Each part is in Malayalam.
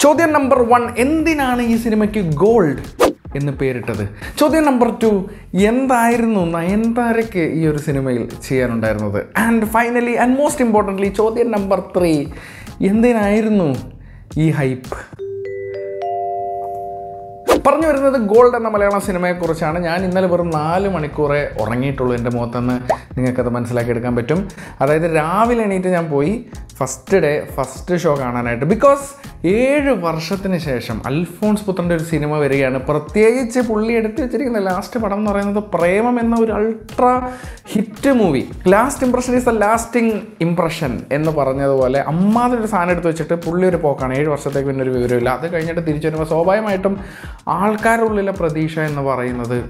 ചോദ്യം നമ്പർ വൺ എന്തിനാണ് ഈ സിനിമയ്ക്ക് ഗോൾഡ് എന്ന് പേരിട്ടത് ചോദ്യം നമ്പർ ടു എന്തായിരുന്നു നയൻതാരയ്ക്ക് ഈ ഒരു സിനിമയിൽ ചെയ്യാനുണ്ടായിരുന്നത് and finally and most importantly ചോദ്യം നമ്പർ ത്രീ എന്തിനായിരുന്നു ഈ ഹൈപ്പ് പറഞ്ഞു വരുന്നത് ഗോൾഡ് എന്ന മലയാളം സിനിമയെക്കുറിച്ചാണ് ഞാൻ ഇന്നലെ വെറും നാല് മണിക്കൂറേ ഉറങ്ങിയിട്ടുള്ളൂ എൻ്റെ മുഖത്തുനിന്ന് നിങ്ങൾക്കത് മനസ്സിലാക്കിയെടുക്കാൻ പറ്റും അതായത് രാവിലെ എണീറ്റ് ഞാൻ പോയി ഫസ്റ്റ് ഡേ ഫസ്റ്റ് ഷോ കാണാനായിട്ട് ബിക്കോസ് ഏഴ് വർഷത്തിന് ശേഷം അൽഫോൺസ് പുത്രൻ്റെ ഒരു സിനിമ വരികയാണ് പ്രത്യേകിച്ച് പുള്ളി എടുത്തു വെച്ചിരിക്കുന്ന ലാസ്റ്റ് പടം എന്ന് പറയുന്നത് പ്രേമം എന്ന ഒരു ultra hit movie last impression is the lasting impression എന്ന് പറഞ്ഞതുപോലെ അമ്മാതിരി ഒരു സാധനം എടുത്ത് വെച്ചിട്ട് പുള്ളി ഒരു പോക്കാണ് ഏഴ് വർഷത്തേക്ക് പിന്നെ ഒരു വിവരമില്ല അത് കഴിഞ്ഞിട്ട് തിരിച്ചു വരുമ്പോൾ സ്വാഭാവികമായിട്ടും ആൾക്കാരുടെ ഉള്ളിലെ പ്രതീക്ഷ എന്ന് പറയുന്നത്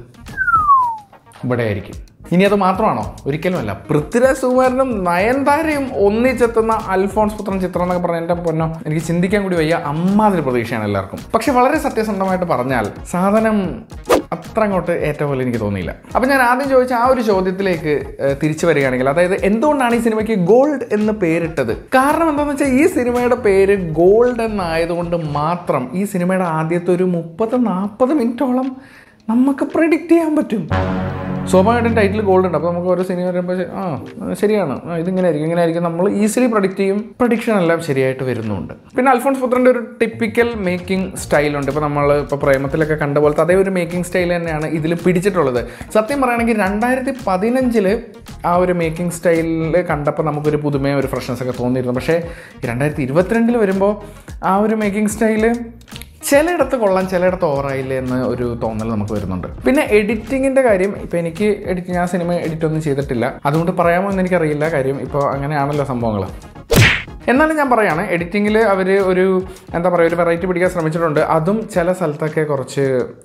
ഇവിടെ ആയിരിക്കും ഇനി അത് മാത്രമാണോ ഒരിക്കലുമല്ല പൃഥ്വിരാജ് സുകുമാരനും നയൻതാരയും ഒന്നിച്ചെത്തുന്ന അൽഫോൺസ് പുത്രൻ ചിത്രം എന്നൊക്കെ പറഞ്ഞ എൻ്റെ പൊന്നോ എനിക്ക് ചിന്തിക്കാൻ കൂടി വയ്യ അമ്മാതിരി പ്രതീക്ഷയാണ് എല്ലാവർക്കും പക്ഷെ വളരെ സത്യസന്ധമായിട്ട് പറഞ്ഞാൽ സാധനം അത്ര അങ്ങോട്ട് ഏറ്റ പോലെ എനിക്ക് തോന്നിയില്ല അപ്പം ഞാൻ ആദ്യം ചോദിച്ച ആ ഒരു ചോദ്യത്തിലേക്ക് ഏഹ്, തിരിച്ചു വരികയാണെങ്കിൽ അതായത് എന്തുകൊണ്ടാണ് ഈ സിനിമയ്ക്ക് ഗോൾഡ് എന്ന് പേരിട്ടത് കാരണം എന്താണെന്ന് വെച്ചാൽ ഈ സിനിമയുടെ പേര് ഗോൾഡ് എന്നായതുകൊണ്ട് മാത്രം ഈ സിനിമയുടെ ആദ്യത്തെ ഒരു മുപ്പത് നാൽപ്പത് മിനിറ്റോളം നമുക്ക് പ്രിഡിക്റ്റ് ചെയ്യാൻ പറ്റും സ്വാഭാവികമായിട്ടും ടൈറ്റിൽ ഗോൾഡ് ഉണ്ട് അപ്പോൾ നമുക്ക് ഓരോ സിനിമ വരുമ്പോൾ ആ ശരിയാണ് ആ, ഇതിങ്ങനെ ആയിരിക്കും ഇങ്ങനെ ആയിരിക്കും നമ്മൾ ഈസിലി പ്രഡിക്റ്റ് ചെയ്യും പ്രഡിക്ഷൻ എല്ലാം ശരിയായിട്ട് വരുന്നുണ്ട് പിന്നെ അൽഫോൺസ് പുത്രൻ്റെ ഒരു ടിപ്പിക്കൽ മേക്കിംഗ് സ്റ്റൈലുണ്ട് ഇപ്പോൾ നമ്മൾ ഇപ്പോൾ പ്രേമത്തിലൊക്കെ കണ്ട പോലത്തെ അതേ ഒരു മേക്കിംഗ് സ്റ്റൈൽ തന്നെയാണ് ഇതിൽ പിടിച്ചിട്ടുള്ളത് സത്യം പറയുകയാണെങ്കിൽ രണ്ടായിരത്തി പതിനഞ്ചില് ആ ഒരു മേക്കിംഗ് സ്റ്റൈലിൽ കണ്ടപ്പോൾ നമുക്കൊരു പുതുമയും ഒരു ഫ്രഷ്നസ് ഒക്കെ തോന്നിയിരുന്നു പക്ഷേ രണ്ടായിരത്തി ഇരുപത്തിരണ്ടിൽ വരുമ്പോൾ ആ ഒരു മേക്കിംഗ് സ്റ്റൈല് ചിലയിടത്ത് കൊള്ളാം ചിലയിടത്ത് ഓവറായില്ല എന്ന് ഒരു തോന്നൽ നമുക്ക് വരുന്നുണ്ട് പിന്നെ എഡിറ്റിങ്ങിൻ്റെ കാര്യം ഇപ്പോൾ എനിക്ക് എഡിറ്റ് ഞാൻ സിനിമ എഡിറ്റ് ഒന്നും ചെയ്തിട്ടില്ല അതുകൊണ്ട് പറയാമോ എന്ന് എനിക്കറിയില്ല കാര്യം ഇപ്പോൾ അങ്ങനെയാണല്ലോ സംഭവങ്ങൾ എന്നാലും ഞാൻ പറയാണ് എഡിറ്റിങ്ങിൽ അവർ ഒരു എന്താ പറയുക ഒരു വെറൈറ്റി പിടിക്കാൻ ശ്രമിച്ചിട്ടുണ്ട് അതും ചില സ്ഥലത്തൊക്കെ കുറച്ച്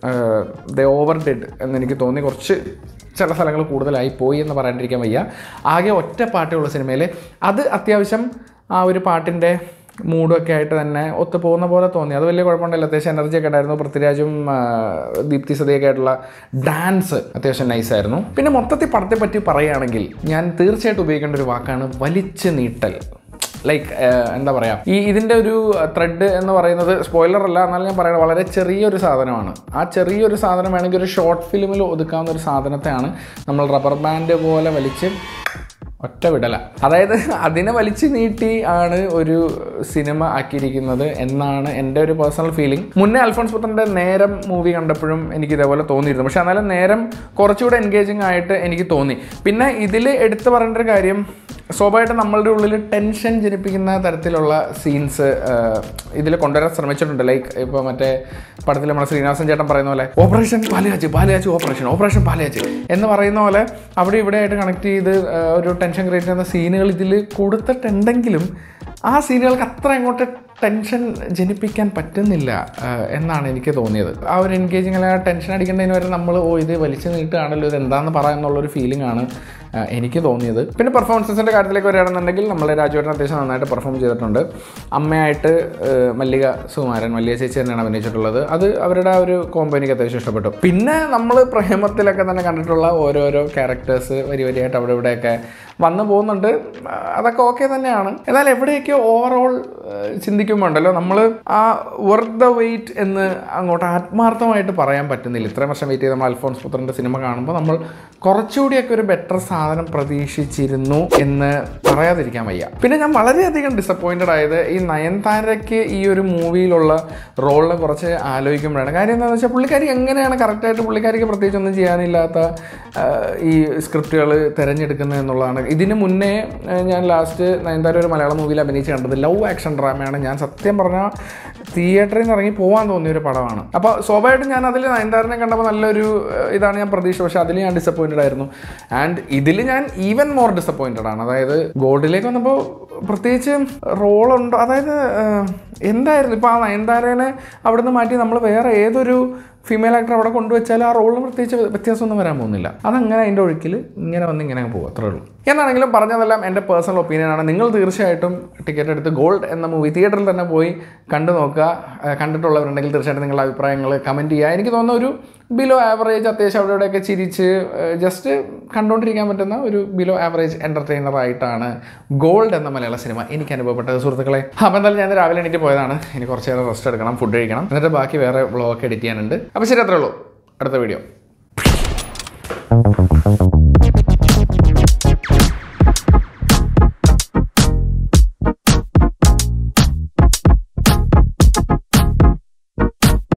ദ ഓവർ ഡെഡ് എന്നെനിക്ക് തോന്നി കുറച്ച് ചില സ്ഥലങ്ങൾ കൂടുതലായി പോയി എന്ന് പറയാണ്ടിരിക്കാൻ വയ്യ ആകെ ഒറ്റ പാട്ടേ ഉള്ള സിനിമയിൽ അത് അത്യാവശ്യം ആ ഒരു പാട്ടിൻ്റെ മൂഡും ഒക്കെ ആയിട്ട് തന്നെ ഒത്തു പോകുന്ന പോലെ തോന്നി അത് വലിയ കുഴപ്പമുണ്ടല്ലോ അത്യാവശ്യം എനർജി ഒക്കെ ഉണ്ടായിരുന്നു പൃഥ്വിരാജും ആ, ദീപ്തി സതിയൊക്കെ ആയിട്ടുള്ള ഡാൻസ് അത്യാവശ്യം നൈസായിരുന്നു പിന്നെ മൊത്തത്തിൽ പടത്തെ പറ്റി പറയുകയാണെങ്കിൽ ഞാൻ തീർച്ചയായിട്ടും ഉപയോഗിക്കേണ്ട ഒരു വാക്കാണ് വലിച്ചു നീട്ടൽ ലൈക്ക് എന്താ പറയുക ഈ ഇതിൻ്റെ ഒരു ത്രെഡ് എന്ന് പറയുന്നത് സ്പോയിലർ അല്ല എന്നാലും ഞാൻ പറയുന്നത് വളരെ ചെറിയൊരു സാധനമാണ് ആ ചെറിയൊരു സാധനം വേണമെങ്കിൽ ഒരു ഷോർട്ട് ഫിലിമിൽ ഒതുക്കാവുന്ന ഒരു സാധനത്തെയാണ് നമ്മൾ റബ്ബർ ബാൻഡ് പോലെ വലിച്ച് ഒറ്റ വിടല അതായത് അതിനെ വലിച്ചു നീട്ടി ആണ് ഒരു സിനിമ ആക്കിയിരിക്കുന്നത് എന്നാണ് എൻ്റെ ഒരു പേഴ്സണൽ ഫീലിംഗ് മുന്നേ അൽഫോൺസ് പുത്രൻ്റെ നേരം മൂവി കണ്ടപ്പോഴും എനിക്ക് ഇതേപോലെ തോന്നിയിരുന്നു പക്ഷെ എന്നാലും നേരം കുറച്ചുകൂടെ എൻഗേജിങ് ആയിട്ട് എനിക്ക് തോന്നി പിന്നെ ഇതിൽ എടുത്തു പറയേണ്ട ഒരു കാര്യം സ്വാഭാവികമായിട്ടും നമ്മളുടെ ഉള്ളിൽ ടെൻഷൻ ജനിപ്പിക്കുന്ന തരത്തിലുള്ള സീൻസ് ഇതിൽ കൊണ്ടുവരാൻ ശ്രമിച്ചിട്ടുണ്ട് ലൈക്ക് ഇപ്പോൾ മറ്റേ പടത്തിൽ നമ്മുടെ ശ്രീനിവാസൻ ചേട്ടൻ പറയുന്ന പോലെ ഓപ്പറേഷൻ പാലയാച്ച് പാലയാച്ച് ഓപ്പറേഷൻ ഓപ്പറേഷൻ പാലയാച്ച് എന്ന് പറയുന്ന പോലെ അവിടെ ഇവിടെ ആയിട്ട് കണക്ട് ചെയ്ത് ആ, ഒരു ടെൻഷൻ ക്രിയേറ്റ് ചെയ്യുന്ന സീനുകൾ ഇതിൽ കൊടുത്തിട്ടുണ്ടെങ്കിലും ആ സീനുകൾക്ക് അത്ര അങ്ങോട്ട് ടെൻഷൻ ജനിപ്പിക്കാൻ പറ്റുന്നില്ല ആ, എന്നാണ് എനിക്ക് തോന്നിയത് ആ ഒരു എൻഗേജിങ് അല്ലെങ്കിൽ ടെൻഷൻ അടിക്കേണ്ടതിന് വരെ നമ്മൾ ഓ ഇത് വലിച്ചു നീട്ടുകയാണല്ലോ ഇത് എന്താണെന്ന് പറയാമെന്നുള്ളൊരു ഫീലിംഗ് ആണ് ആ, എനിക്ക് തോന്നിയത് പിന്നെ പെർഫോമൻസസിൻ്റെ കാര്യത്തിലേക്ക് വരികയാണെന്നുണ്ടെങ്കിൽ നമ്മൾ രാജുവേട്ടൻ അത്യാവശ്യം നന്നായിട്ട് പെർഫോം ചെയ്തിട്ടുണ്ട് അമ്മയായിട്ട് ആ, മല്ലിക സുകുമാരൻ മല്ലിക ചേച്ചി തന്നെയാണ് അഭിനയിച്ചിട്ടുള്ളത് അത് അവരുടെ ആ ഒരു കോംബോ എനിക്ക് അത്യാവശ്യം ഇഷ്ടപ്പെട്ടു പിന്നെ നമ്മൾ പ്രേമത്തിലൊക്കെ തന്നെ കണ്ടിട്ടുള്ള ഓരോരോ ക്യാരക്ടേഴ്സ് വരി വരിയായിട്ട് അവിടെ ഇവിടെയൊക്കെ വന്നു പോകുന്നുണ്ട് ആ, അതൊക്കെ ഓക്കെ തന്നെയാണ് എന്നാൽ എവിടെയൊക്കെ ഓവറോൾ ചിന്തിക്കുമ്പോൾ ഉണ്ടല്ലോ നമ്മൾ ആ വർത്ത് ദ വെയിറ്റ് എന്ന് അങ്ങോട്ട് ആത്മാർത്ഥമായിട്ട് പറയാൻ പറ്റുന്നില്ല ഇത്രയും വർഷം വെയിറ്റ് ചെയ്ത് നമ്മൾ അൽഫോൺസ് പുത്രൻ്റെ സിനിമ കാണുമ്പോൾ നമ്മൾ കുറച്ചുകൂടിയൊക്കെ ഒരു ബെറ്റർ സാധനം പ്രതീക്ഷിച്ചിരുന്നു എന്ന് പറയാതിരിക്കാൻ വയ്യ പിന്നെ ഞാൻ വളരെയധികം ഡിസപ്പോയിൻറ്റഡ് ആയത് ഈ നയൻതാരയ്ക്ക് ഈ ഒരു മൂവിയിലുള്ള റോളിനെ കുറച്ച് ആലോചിക്കുമ്പോഴാണ് കാര്യം എന്താണെന്ന് വെച്ചാൽ പുള്ളിക്കാരി എങ്ങനെയാണ് കറക്റ്റായിട്ട് പുള്ളിക്കാരിക്ക് പ്രത്യേകിച്ച് ഒന്നും ചെയ്യാനില്ലാത്ത ആ, ഈ സ്ക്രിപ്റ്റുകൾ തിരഞ്ഞെടുക്കുന്നത് എന്നുള്ളതാണ് ഇതിന് മുന്നേ ആ, ഞാൻ ലാസ്റ്റ് നയൻതാര ഒരു മലയാളം മൂവിയിൽ അഭിനയിച്ച് കണ്ടത് ലവ് ആക്ഷൻ ഡ്രാമയാണ് ഞാൻ സത്യം പറഞ്ഞാൽ തിയേറ്ററിൽ നിന്ന് ഇറങ്ങി പോകാൻ തോന്നിയ ഒരു പടമാണ് അപ്പോൾ സ്വാഭാവികമായിട്ടും ഞാൻ അതിൽ നയൻതാരനെ കണ്ടപ്പോൾ നല്ലൊരു ആ, ഇതാണ് ഞാൻ പ്രതീക്ഷ പക്ഷേ അതിൽ ഞാൻ ഡിസപ്പോയിൻറ്റഡ് ആയിരുന്നു ആൻഡ് ഇതിൽ ഞാൻ ഈവൻ മോർ ഡിസപ്പോയിൻറ്റഡ് ആണ് അതായത് ഗോൾഡിലേക്ക് വന്നപ്പോൾ പ്രത്യേകിച്ച് റോളുണ്ടോ അതായത് ആ, എന്തായിരുന്നു ഇപ്പോൾ ആ നയൻതാരനെ അവിടുന്ന് മാറ്റി നമ്മൾ വേറെ ഏതൊരു ഫീമെയിൽ ആക്ടർ അവിടെ കൊണ്ടുവച്ചാൽ ആ റോളിന് പ്രത്യേകിച്ച് വ്യത്യാസമൊന്നും വരാൻ പോകുന്നില്ല അതങ്ങനെ അതിൻ്റെ ഒഴുക്കിൽ ഇങ്ങനെ വന്ന് ഇങ്ങനെ അങ്ങ് പോകും അത്രേ ഉള്ളൂ എന്നാണെങ്കിലും പറഞ്ഞതെല്ലാം എൻ്റെ പേഴ്സണൽ ഒപ്പീനിയനാണ് നിങ്ങൾ തീർച്ചയായിട്ടും ടിക്കറ്റ് എടുത്ത് ഗോൾഡ് എന്ന മൂവി തിയേറ്ററിൽ തന്നെ പോയി കണ്ടു നോക്കുക ആ, കണ്ടിട്ടുള്ളവരുണ്ടെങ്കിൽ തീർച്ചയായിട്ടും നിങ്ങളുടെ അഭിപ്രായങ്ങൾ കമൻറ്റ് ചെയ്യുക എനിക്ക് തോന്നുന്ന ഒരു ബിലോ ആവറേജ് അത്യാവശ്യം അവിടെ ഇവിടെയൊക്കെ ചിരിച്ച് ജസ്റ്റ് കണ്ടുകൊണ്ടിരിക്കാൻ പറ്റുന്ന ഒരു ബിലോ ആവറേജ് എൻ്റർടൈനർ ആയിട്ടാണ് ഗോൾഡ് എന്ന മലയാള സിനിമ എനിക്ക് അനുഭവപ്പെട്ടത് സുഹൃത്തുക്കളെ അപ്പോൾ എന്തായാലും ഞാൻ രാവിലെ എണീറ്റ് പോയതാണ് ഇനി കുറച്ച് നേരം റെസ്റ്റ് എടുക്കണം ഫുഡ് കഴിക്കണം എന്നിട്ട് ബാക്കി വേറെ വ്ളോഗ് എഡിറ്റ് ചെയ്യാനുണ്ട് അപ്പോൾ ശരി അത്രേ ഉള്ളൂ അടുത്ത വീഡിയോ